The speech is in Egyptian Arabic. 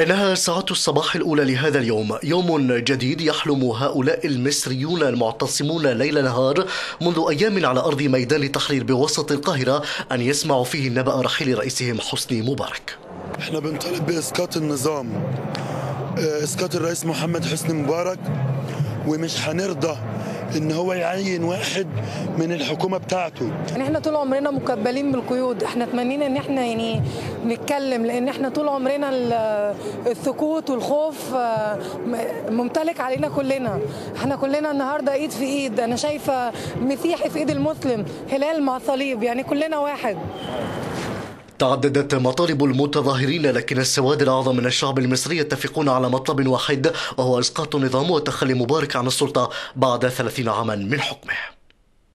إنها ساعات الصباح الأولى لهذا اليوم يوم جديد يحلم هؤلاء المصريون المعتصمون ليل نهار منذ أيام على أرض ميدان التحرير بوسط القاهرة أن يسمعوا فيه نبأ رحيل رئيسهم حسني مبارك احنا بنطالب باسقاط النظام آه، اسقاط الرئيس محمد حسني مبارك ومش هنرضى ان هو يعين واحد من الحكومه بتاعته يعني احنا طول عمرنا مكبلين بالقيود احنا تمنينا ان احنا يعني نتكلم لان احنا طول عمرنا ال- السكوت والخوف آه، م- ممتلك علينا كلنا احنا كلنا النهارده ايد في ايد انا شايفه مسيحي في ايد المسلم هلال مع صليب يعني كلنا واحد تعددت مطالب المتظاهرين لكن السواد الأعظم من الشعب المصري يتفقون على مطلب واحد وهو إسقاط النظام وتخلي مبارك عن السلطة بعد 30 عاما من حكمه